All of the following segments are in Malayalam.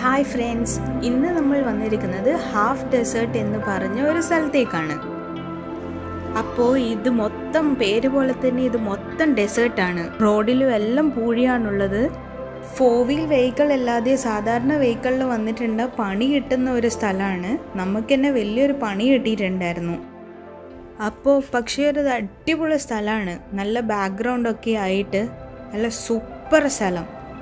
ഹായ് ഫ്രണ്ട്സ് ഇന്ന് നമ്മൾ വന്നിരിക്കുന്നത് ഹാഫ് ഡെസേർട്ട് എന്ന് പറഞ്ഞ ഒരു സ്ഥലത്തേക്കാണ് അപ്പോൾ ഇത് മൊത്തം പേര് പോലെ തന്നെ ഇത് മൊത്തം ഡെസേർട്ടാണ് റോഡിലും എല്ലാം പൂഴിയാണുള്ളത് ഫോർ വീൽ വെഹിക്കിൾ അല്ലാതെ സാധാരണ വെഹിക്കിളിൽ വന്നിട്ടുണ്ട് പണി കിട്ടുന്ന ഒരു സ്ഥലമാണ് നമുക്ക് തന്നെ വലിയൊരു പണി കിട്ടിയിട്ടുണ്ടായിരുന്നു അപ്പോൾ പക്ഷേ ഒരു അടിപൊളി സ്ഥലമാണ് നല്ല ബാക്ക്ഗ്രൗണ്ടൊക്കെ ആയിട്ട് നല്ല സൂപ്പർ സ്ഥലം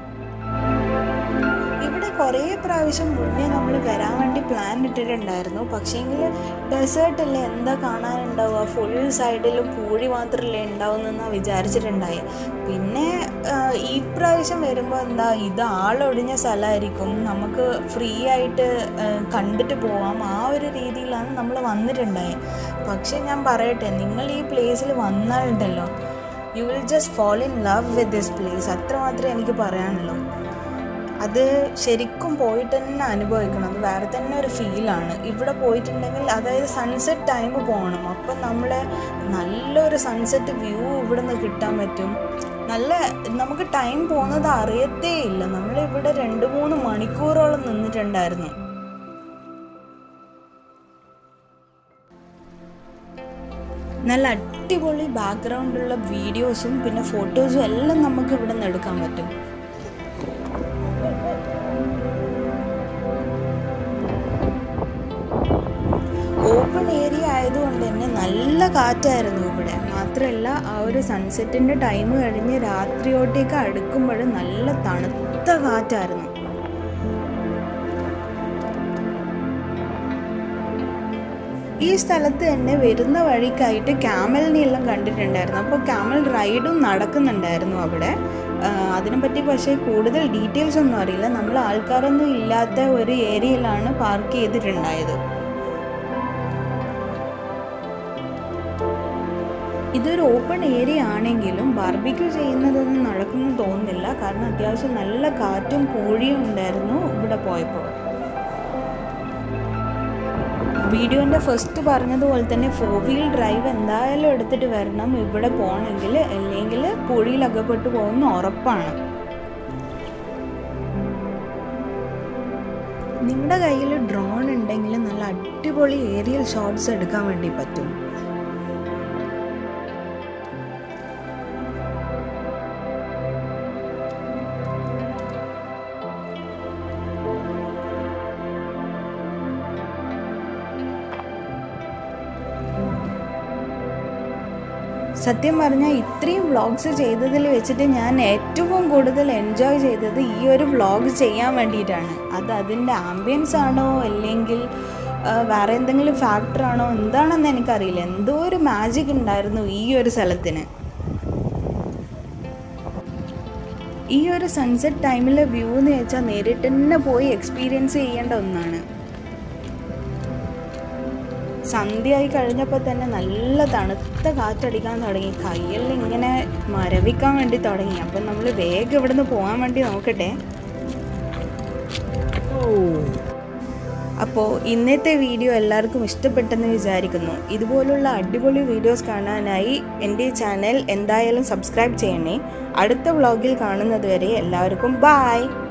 ഇവിടെ കുറേ പ്രാവശ്യം മുന്നേ നമ്മൾ വരാൻ വേണ്ടി പ്ലാൻ ഇട്ടിട്ടുണ്ടായിരുന്നു പക്ഷേങ്കിൽ ഡെസേർട്ടല്ലേ എന്താ കാണാനുണ്ടാവുക ഫുൾ സൈഡിലും പൂഴി മാത്രമല്ലേ ഉണ്ടാവുന്നെന്നാണ് വിചാരിച്ചിട്ടുണ്ടായി പിന്നെ ആഹ്, ഈ പ്രാവശ്യം വരുമ്പോൾ എന്താ ഇത് ആളൊടിഞ്ഞ സ്ഥലമായിരിക്കും നമുക്ക് ഫ്രീ ആയിട്ട് ആഹ്, കണ്ടിട്ട് പോവാം ആ ഒരു രീതിയിലാണ് നമ്മൾ വന്നിട്ടുണ്ടായത് പക്ഷേ ഞാൻ പറയട്ടെ നിങ്ങൾ ഈ പ്ലേസിൽ വന്നാലുണ്ടല്ലോ you will just fall in love with this place അത്രമാത്രമേ എനിക്ക് പറയാനുള്ളൂ അത് ശരിക്കും പോയിട്ട് തന്നെ അനുഭവിക്കണം അത് വേറെ തന്നെ ഒരു ഫീലാണ് ഇവിടെ പോയിട്ടുണ്ടെങ്കിൽ അതായത് സൺസെറ്റ് ടൈം പോകണം അപ്പം നമ്മൾ നല്ലൊരു സൺസെറ്റ് വ്യൂ ഇവിടെ നിന്ന് കിട്ടാൻ പറ്റും നല്ല നമുക്ക് ടൈം പോകുന്നത് അറിയത്തേ ഇല്ല നമ്മളിവിടെ രണ്ട് മൂന്ന് മണിക്കൂറോളം നിന്നിട്ടുണ്ടായിരുന്നു നല്ല അടിപൊളി ബാക്ക്ഗ്രൗണ്ടുള്ള വീഡിയോസും പിന്നെ ഫോട്ടോസും എല്ലാം നമുക്ക് ഇവിടെ നിന്ന് എടുക്കാൻ പറ്റും ഓപ്പൺ ഏരിയ ആയതുകൊണ്ട് തന്നെ നല്ല കാറ്റായിരുന്നു ഇവിടെ മാത്രമല്ല ആ ഒരു സൺസെറ്റിൻ്റെ ടൈം കഴിഞ്ഞ് രാത്രിയോട്ടേക്ക് അടുക്കുമ്പോൾ നല്ല തണുത്ത കാറ്റായിരുന്നു ഈ സ്ഥലത്ത് തന്നെ വരുന്ന വഴിക്കായിട്ട് ക്യാമലിനെ എല്ലാം കണ്ടിട്ടുണ്ടായിരുന്നു അപ്പോൾ ക്യാമൽ റൈഡും നടക്കുന്നുണ്ടായിരുന്നു അവിടെ ആ, അതിനെപ്പറ്റി പക്ഷേ കൂടുതൽ ഡീറ്റെയിൽസ് ഒന്നും അറിയില്ല നമ്മൾ ആൾക്കാരൊന്നും ഇല്ലാത്ത ഒരു ഏരിയയിലാണ് പാർക്ക് ചെയ്തിട്ടുണ്ടായത് ഇതൊരു ഓപ്പൺ ഏരിയ ആണെങ്കിലും ബാർബിക്യൂ ചെയ്യുന്നതൊന്നും നടക്കുന്നു തോന്നുന്നില്ല കാരണം അത്യാവശ്യം നല്ല കാറ്റും പൂഴിയും ഉണ്ടായിരുന്നു ഇവിടെ പോയപ്പോൾ വീഡിയോൻ്റെ ഫസ്റ്റ് പറഞ്ഞതുപോലെ തന്നെ ഫോർ വീൽ ഡ്രൈവ് എന്തായാലും എടുത്തിട്ട് വരണം ഇവിടെ പോകണമെങ്കിൽ അല്ലെങ്കിൽ പുഴിയിൽ അകപ്പെട്ടു പോകുന്ന ഉറപ്പാണ് നിങ്ങളുടെ കയ്യിൽ ഡ്രോൺ ഉണ്ടെങ്കിൽ നല്ല അടിപൊളി ഏരിയൽ ഷോട്ട്സ് എടുക്കാൻ വേണ്ടി പറ്റും സത്യം പറഞ്ഞാൽ ഇത്രയും വ്ളോഗ്സ് ചെയ്തതിൽ വെച്ചിട്ട് ഞാൻ ഏറ്റവും കൂടുതൽ എൻജോയ് ചെയ്തത് ഈ ഒരു വ്ളോഗ് ചെയ്യാൻ വേണ്ടിയിട്ടാണ് അത് അതിൻ്റെ ആംബിയൻസ് ആണോ അല്ലെങ്കിൽ ആ, വേറെ എന്തെങ്കിലും ഫാക്ടർ ആണോ എന്താണെന്ന് എനിക്കറിയില്ല എന്തോ ഒരു മാജിക് ഉണ്ടായിരുന്നു ഈ ഒരു സ്ഥലത്തിന് ഈ ഒരു സൺസെറ്റ് ടൈമിലെ വ്യൂ എന്ന് വെച്ചാൽ നേരിട്ട് തന്നെ പോയി എക്സ്പീരിയൻസ് ചെയ്യേണ്ട ഒന്നാണ് സന്ധ്യയായി കഴിഞ്ഞപ്പോൾ തന്നെ നല്ല തണുത്ത കാറ്റടിക്കാൻ തുടങ്ങി കയ്യിൽ ഇങ്ങനെ മരവിക്കാൻ വേണ്ടി തുടങ്ങി അപ്പം നമ്മൾ വേഗം ഇവിടുന്ന് പോകാൻ വേണ്ടി നോക്കട്ടെ അപ്പോൾ ഇന്നത്തെ വീഡിയോ എല്ലാവർക്കും ഇഷ്ടപ്പെട്ടെന്ന് വിചാരിക്കുന്നു ഇതുപോലുള്ള അടിപൊളി വീഡിയോസ് കാണാനായി എൻ്റെ ചാനൽ എന്തായാലും സബ്സ്ക്രൈബ് ചെയ്യണേ അടുത്ത വ്ളോഗിൽ കാണുന്നത് വരെ എല്ലാവർക്കും ബായ്